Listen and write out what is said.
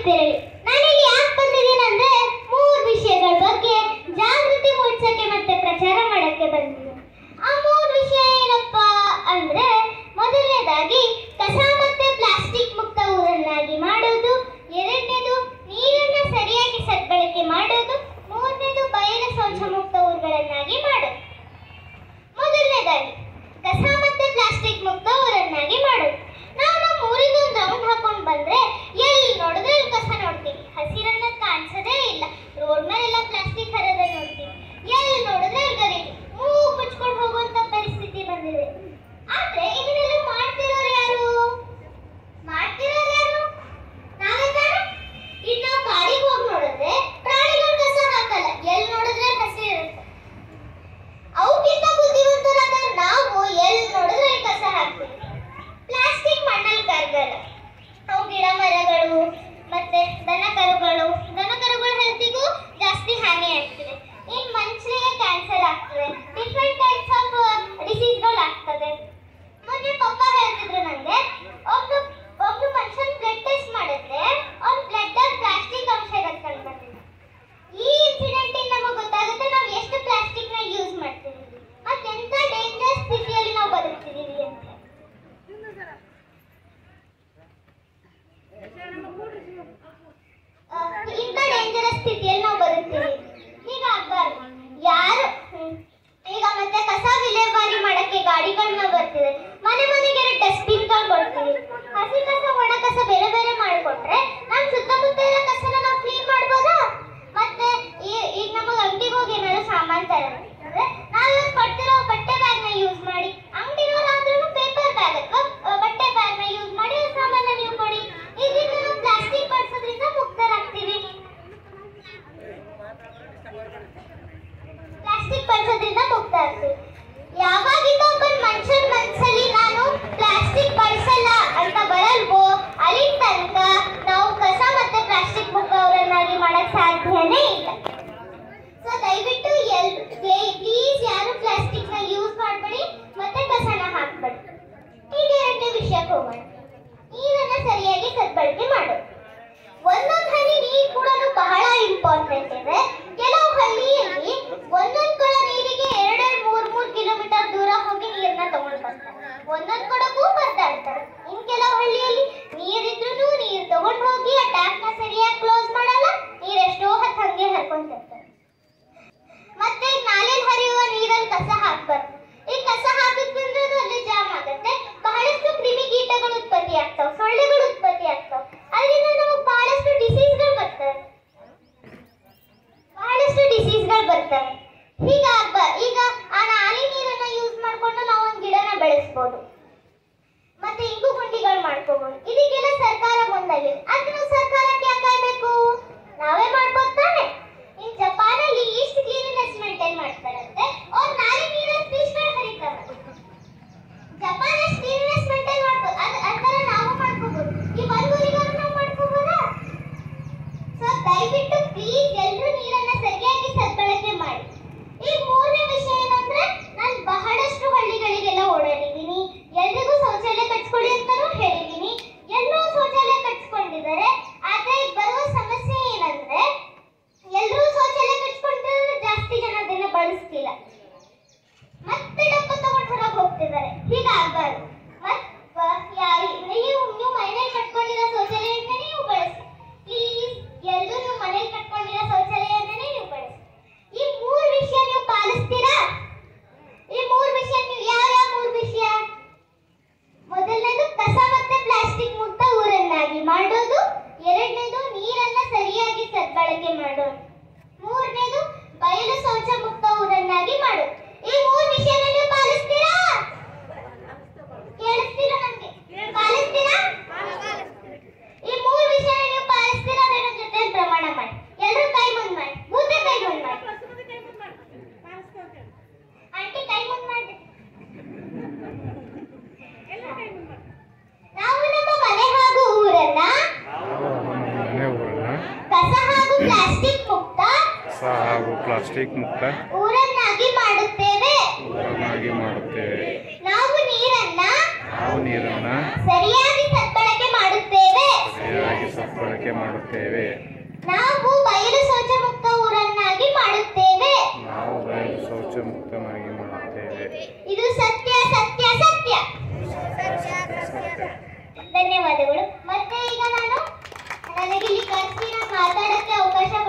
ನಮಸ್ತೆ ನಾನಿಲ್ಲಿ ಯಾಕೆ ಬಂದಿದ್ದೀನಿ ಅಂದ್ರೆ ಮೂರು ವಿಷಯಗಳ ಬಗ್ಗೆ ಜಾಗೃತಿ ಮೂಡಿಸಕ್ಕೆ ಮತ್ತೆ ಪ್ರಚಾರ ಮಾಡಕ್ಕೆ ಬಂದಿದ್ದೀನಿ ಆ ಮೂರು ವಿಷಯ ಏನಪ್ಪ ಅಂದ್ರೆ ಮೊದಲನೇದಾಗಿ ಕಸ ಮತ್ತೆ ಪ್ಲಾಸ್ಟಿಕ್ ಮುಕ್ತ ಊರನ್ನಾಗಿ ಮಾಡೋದು ಎರಡನೇದು ನೀರನ್ನ ಸರಿಯಾಗಿ ಸದ್ಬಳಕೆ ಮಾಡೋದು ಮೂರನೇದು ಬಯಲು ಶೌಚ ಮುಕ್ತ ಊರುಗಳನ್ನಾಗಿ ಮಾಡೋದು ಮೊದಲನೇದಾಗಿ ಕಸ ಮತ್ತೆ ಪ್ಲಾಸ್ಟಿಕ್ ಮುಕ್ತ ಊರನ್ನಾಗಿ ಮಾಡೋದು ನಾವು ನಮ್ಮ ಊರಿಗೆ ಒಂದು ರೌಂಡ್ ಹಾಕೊಂಡು ಬಂದ್ರೆ ಎಲ್ಲಿ ನೋಡಿದ್ರೆ ಅಲ್ಲಿ ಕಸ ನೋಡ್ತೀವಿ ಹಸಿರನ್ನ ಕಾಣಿಸೋದೇ ಇಲ್ಲ ರೋಡ್ ಮೇಲೆಲ್ಲ ಪ್ಲಾಸ್ಟಿಕ್ ಹರದ ನೋಡ್ತೀವಿ ಎಲ್ಲಿ ನೋಡಿದ್ರೆ ಅಲ್ಲಿ ಗಲೀಜು ಮೂಗು ಮುಚ್ಕೊಂಡು ಹೋಗುವಂತ ಪರಿಸ್ಥಿತಿ ಬಂದಿದೆ ಆದ್ರೆ ಇದನ್ನೆಲ್ಲ ಮಾಡ್ತಿರೋರು ಯಾರು ಮಾಡ್ತಿರೋರು ಯಾರು ನಾವೇ ತಾನೇ ಈಗ ನಾವು ಕಾಡಿಗೆ ಹೋಗಿ ನೋಡಿದ್ರೆ ಪ್ರಾಣಿಗಳು ಕಸ ಹಾಕಲ್ಲ ಎಲ್ಲಿ ನೋಡಿದ್ರೆ ಹಸಿರು ಇರುತ್ತೆ ಅವಕ್ಕಿಂತ ಬುದ್ಧಿವಂತರಾದ ನಾವು ಎಲ್ಲಿ ನೋಡಿದ್ರೆ ಅಲ್ಲಿ ಕಸ ಹಾಕ್ತೀವಿ ಪ್ಲಾಸ್ಟಿಕ್ ಮಣ್ಣಲ್ಲಿ ಕರಗಲ್ಲ ಅವು ಗಿಡ ಮರಗಳು ಮತ್ತೆ ದನ ಕರುಗಳು ದನ ಕರುಗಳ ಹೆಲ್ತಿಗೂ ಜಾಸ್ತಿ ಹಾನಿ ಆಗ್ತದೆ ಇನ್ ಮನುಷ್ಯರಿಗೆ ಕ್ಯಾನ್ಸರ್ ಆಗ್ತದೆ ಡಿಫ್ರೆಂಟ್ ಟೈಪ್ಸ್ ಆಫ್ ಡಿಸೀಸ್ಗಳು ಆಗ್ತದೆ ಮೊನ್ನೆ ಪಪ್ಪ ಹೇಳ್ತಿದ್ರು ನಂಗೆ ಒಬ್ರು ಒಬ್ರು ಮನುಷ್ಯನ್ ಬ್ಲಡ್ ಟೆಸ್ಟ್ ಮಾಡಿದ್ರೆ ಅವ್ನ ಬ್ಲಡ್ ಅಲ್ಲಿ ಪ್ಲಾಸ್ಟಿಕ್ ಅಂಶ ಇರೋದು ಕಂಡು ಬಂದಿದೆ ಈ ಇನ್ಸಿಡೆಂಟ್ ಇಂದ ನಮಗೆ ಗೊತ್ತಾಗುತ್ತೆ ನಾವು ಎಷ್ಟು ಪ್ಲಾಸ್ಟಿಕ್ ನ ಯೂಸ್ ಮಾಡ್ತೀವಿ ಮತ್ತೆ ಎಂತ ಡೇಂಜರ್ ಸ್ಥಿತಿಯಲ್ಲಿ ನಾವು ಬದುಕ್ತಿದೀವಿ ಅಂತ ಆ, ಇಂಥ ಡೇಂಜರಸ್ ಸ್ಥಿತಿಯಲ್ಲಿ ನಾವು ಬದುಕ್ತೀವಿ ಈಗ ಆಗ್ಬಾರ್ದು ಯಾರು ಹ್ಮ್, ಈಗ ಮತ್ತೆ ಕಸ ವಿಲೇವಾರಿ ಮಾಡಕ್ಕೆ ಗಾಡಿಗಳನ್ನ ಬರ್ತಿದೆ ಮನೆ ಮನೆಗೆ ಡಸ್ಟ್ಬಿನ್ಗಳು ಕೊಡ್ತೀವಿ ಹಸಿ ಕಸ ಒಣ ಕಸ ಬೇರೆ ಬೇರೆ ಮಾಡಿಕೊಟ್ರೆ ನಮ್ಮ ಸುತ್ತಮುತ್ತ ಇರೋ ಕಸನ ನಾವು ಕ್ಲೀನ್ ಮಾಡ್ಬೋದಾ ಮತ್ತೆ ಈ- ಈಗ ನಮಗೆ ಅಂಗಡಿಗೆ ಹೋಗಿ ಏನಾದ್ರು ಸಾಮಾನು ತರೋದ್ರೆ ನಾವು ಇವಾಗ ಕೊಡ್ತಿರೋ ಬಟ್ಟೆ ಬ್ಯಾಗ್ನ ಯೂಸ್ ಮಾಡಿ ಅಂಗಡಿನವ್ರಾದ್ರೂ ಪೇಪರ್ ಬ್ಯಾಗ್ ಅಥವಾ ಬಟ್ಟೆ ಬ್ಯಾಗ್ನ ಯೂಸ್ ಮಾಡಿ ಆ ಸಾಮಾನ ನೀವು ಕೊಡಿ ಇದರಿಂದ ನಾವು ಪ್ಲಾಸ್ಟಿಕ್ ಬಳಸೋದ್ರಿಂದ ಮುಕ್ತರಾಗ್ತೀವಿ ಪ್ಲಾಸ್ಟಿಕ್ ಬಳಸೋದ್ರಿಂದ ಮುಕ್ತ ಆಗ್ತೀವಿ ಯಾವಾಗಿಂದ ಒಬ್ಬ ಮನುಷ್ಯನ ಮನಸ್ಸಲ್ಲಿ ನಾನು ಪ್ಲಾಸ್ಟಿಕ್ ಬಳಸಲ್ಲ ಅಂತ ಬರಲ್ವೋ ಅಲ್ಲಿ ತನಕ ನಾವು ಕಸ ಮತ್ತೆ ಪ್ಲಾಸ್ಟಿಕ್ ಮುಖವರನ್ನಾಗಿ ಮಾಡಕ್ ಸಾಧ್ಯನೇ ಇಲ್ಲ ಸೊ ದಯವಿಟ್ಟು ಎಲ್ ಪ್ಲೀಸ್ ಯಾರು ಪ್ಲಾಸ್ಟಿಕ್ ನ ಯೂಸ್ ಮಾಡಬೇಡಿ ಮತ್ತೆ ಕಸನ ಹಾಕ್ಬೇಡಿ ಈಗ ಎರಡನೇ ವಿಷಯಕ್ಕೆ ಹೋಗೋಣ ನೀರನ್ನ ಸರಿಯಾಗಿ ಸದ್ಬಳಕೆ ಮಾಡೋದು ಒಂದೊಂದು ಹನಿ ನೀರು ಕೂಡ ಬಹಳ ಇಂಪಾರ್ಟೆಂಟ್ ಇದೆ ಕೆಲವು ಹಳ್ಳಿಯಲ್ಲಿ ಒಂದೊಂದು ಕೊಡ ನೀರಿಗೆ ಎರಡೆರಡು ಮೂರ್ ಮೂರ್ ಕಿಲೋಮೀಟರ್ ದೂರ ಹೋಗಿ ನೀರನ್ನ ತಗೊಂಡು ಬರ್ತಾರೆ ಒಂದೊಂದು ಕೊಡಕ್ಕೂ ಬರ್ತಾ ಇರ್ತಾರೆ ಇನ್ ಕೆಲವು ಹಳ್ಳಿಯಲ್ಲಿ ನೀರಿದ್ರು ನೀರು ತಗೊಂಡು ಹೋಗಿ ಆ ಟ್ಯಾಪ್ ನ ಸರಿಯಾಗಿ ಕ್ಲೋಸ್ ಮಾಡಲ್ಲ ನೀರ್ ಎಷ್ಟೋ ಹೊತ್ತು ಹಂಗೆ ಹರ್ಕೊಂತಿರ್ತಾರೆ ಮತ್ತೆ ನಾಲೆಯಲ್ಲಿ ಹರಿಯುವ ನೀರಲ್ಲಿ ಕಸ ಹಾಕ್ಬಾರ್ದು ಈ ಕಸ ಹಾಕಿದ್ರಿಂದ ಅದು ಅಲ್ಲಿ ಜಾಮ್ ಆಗುತ್ತೆ ಬಹಳಷ್ಟು ಕ್ರಿಮಿಕೀಟಗಳು ಉತ್ಪತ್ತಿ ಆಗ್ತಾವ ಸೊಳ್ಳೆಗಳು ಉತ್ಪತ್ತಿ ಆಗ್ತಾವ ಅದರಿಂದ ನಮಗೆ ಬಹಳಷ್ಟು ಡಿಸೀಸ್ಗಳು ಬರ್ತವೆ ಬಹಳಷ್ಟು ಡಿಸೀಸ್ಗಳು ಬರ್ತವೆ ಹೀಗಾಗ್ಬ ಈಗ ಆ ನಾಲಿ ನೀರನ್ನ ಯೂಸ್ ಮಾಡ್ಕೊಂಡು ನಾವು ಒಂದು ಗಿಡನ ಬೆಳೆಸ್ಬೋದು ಮತ್ತೆ ಇಂಗು ಗುಂಡಿಗಳು ಮಾಡ್ಕೋಬಹುದು ಇದಕ್ಕೆಲ್ಲ ಸರ್ಕಾರ ಮುಂದಾಗಿದೆ ಆದ್ರೆ ನಾವು ಸರ್ಕಾರಕ್ಕೆ ಯಾಕೆ ಕಾಯ್ಬೇಕು ನಾವೇ ಮಾಡ್ಬೋದು ತಾನೆ ಇನ್ ಜಪಾನಲ್ಲಿ ಈಸ್ಟ್ ಕ್ಲೀನಿನೆಸ್ ಮೇಂಟೈನ್ ಮಾಡ್ತಾರಂತೆ ಅವ್ರ ನಾಲಿ ನೀರಲ್ಲಿ ಫಿಶ್ಗಳು ಹರಿತಾವೆ ಜಪಾನ್ ಕ್ಲೀನಿನೆಸ್ ಮೇಂಟೈನ್ ಮಾಡ್ಬೋದು ಅದ್ ಅದರ ನಾವು ಮಾಡ್ಕೋಬಹುದು ಈ ಒಂದು ಊರಿಗಾದ್ರೂ ನಾವು ಮಾಡ್ಕೋಬೋದಾ ಸೊ ದಯವಿಟ್ಟು ಪ್ಲೀಸ್ ಎಲ್ಲರೂ ನೀರನ್ನ ಸರಿಯಾಗಿ ಸದ್ಬಳಕೆ ಮಾಡಿ ಈ ಮೂರನೇ ವಿಷಯ ಏನಂದ್ರೆ ನಾನು ಬಹಳಷ್ಟು ಹಳ್ಳಿಗಳಿಗೆಲ್ಲ ಓಡಾಡಿದ್ದೀನಿ ಎಲ್ರಿಗೂ ಶೌಚಾಲಯ ಕಟ್ಸ್ಕೊಳ್ಳಿ ಅಂತಾನೂ ಹೇಳಿದ್ದೀನಿ ಎಲ್ಲರೂ ಶೌಚಾಲಯ ಕಟ್ಸ್ಕೊಂಡಿದ್ದಾರೆ ಆದ್ರೆ ಈಗ ಬರುವ ಸಮಸ್ಯೆ ಏನಂದ್ರೆ ಎಲ್ಲರೂ ಶೌಚಾಲಯ ಕಟ್ಸ್ಕೊಂಡಿದ್ರೆ ಜಾಸ್ತಿ ಜನ ಅದನ್ನ ಬಳಸ್ತಿಲ್ಲ ಮತ್ತೆ ಡಬ್ಬ ತಗೊಂಡು ಹೊರಗೆ ಹೋಗ್ತಿದ್ದಾರೆ ಹೀಗಾಗಬಾರ್ದು ಮತ್ತ ಯಾರು ನೀವು ನೀವು ಮನೇಲಿ ಕಟ್ಕೊಂಡಿರೋ ಶೌಚಾಲಯನ ನೀವು ಬಳಸಿ ಪ್ಲೀಸ್ ಎಲ್ಲರೂ ನೀವು ಮನೇಲಿ ಕಟ್ಕೊಂಡಿರೋ ಶೌಚಾಲಯನೇ ನೀವು ಬಳಸಿ ಈ ಮೂರು ವಿಷಯ ನೀವು ಪಾಲಿಸ್ತೀರಾ ಈ ಮೂರು ವಿಷಯ ನೀವು ಯಾವ ಯಾವ ಮೂರು ವಿಷಯ ಮೊದಲನೇದು ಕಸ ಮತ್ತೆ ಪ್ಲಾಸ್ಟಿಕ್ ಮುಕ್ತ ಊರನ್ನಾಗಿ ಮಾಡೋದು ಎರಡನೇದು ನೀರನ್ನ ಸರಿಯಾಗಿ ಸದ್ಬಳಕೆ ಮಾಡೋದು ಮೂರನೇದು ಬಯಲು ಶೌಚ ಮುಕ್ತ ಊರನ್ನಾಗಿ ಮಾಡೋದು ಈ ಮೂರು ವಿಷಯನ ನೀವು ಪಾಲಿಸ್ತೀರಾ ಕೇಳಿಸ್ತೀರಾ ನಮ್ಗೆ ಪಾಲಿಸ್ತೀರಾ ಈ ಮೂರು ವಿಷಯನ ನೀವು ಪಾಲಿಸ್ತೀರಾ ಅದರ ಜೊತೆ ಪ್ರಮಾಣ ಮಾಡಿ ಎಲ್ಲರೂ ಕೈ ಮುಂದ್ ಮಾಡಿ ಭೂತ ಕೈ ಮುಂದ್ ಮಾಡಿ ಆಂಟಿ ಕೈ ಮುಂದ್ ಮಾಡಿ ನಾವು ನಮ್ಮ ಮನೆ ಹಾಗೂ ಊರನ್ನ ಮನೆ ಊರನ್ನ ಕಸ ಹಾಗೂ ಪ್ಲಾಸ್ಟಿಕ್ ಮುಕ್ತ ಕಸ ಹಾಗೂ ಪ್ಲಾಸ್ಟಿಕ್ ಮುಕ್ತ ಊರನ್ನಾಗಿ ಮಾಡುತ್ತೇವೆ ಊರನ್ನಾಗಿ ಮಾಡುತ್ತೇವೆ ನಾವು ನೀರನ್ನ ನಾವು ನೀರನ್ನ ಸರಿಯಾಗಿ ಸದ್ಬಳಕೆ ಮಾಡುತ್ತೇವೆ ಸರಿಯಾಗಿ ಬಳಕೆ ಮಾಡುತ್ತೇವೆ ನಾವು ಬಯಲು ಶೌಚ ಮುಕ್ತ ಊರನ್ನಾಗಿ ಮಾಡುತ್ತೇವೆ ನಾವು ಬಯಲು ಶೌಚ ಮುಕ್ತನಾಗಿ ಮಾಡುತ್ತೇವೆ ಇದು ಸತ್ಯ ಸತ್ಯ ಸತ್ಯ ಧನ್ಯವಾದಗಳು ಮತ್ತೆ ಈಗ ನಾನು ನನಗೆ ಇಲ್ಲಿ ಕರ್ಸಿ ಮಾತಾಡಕ್ಕೆ ಅವಕಾಶ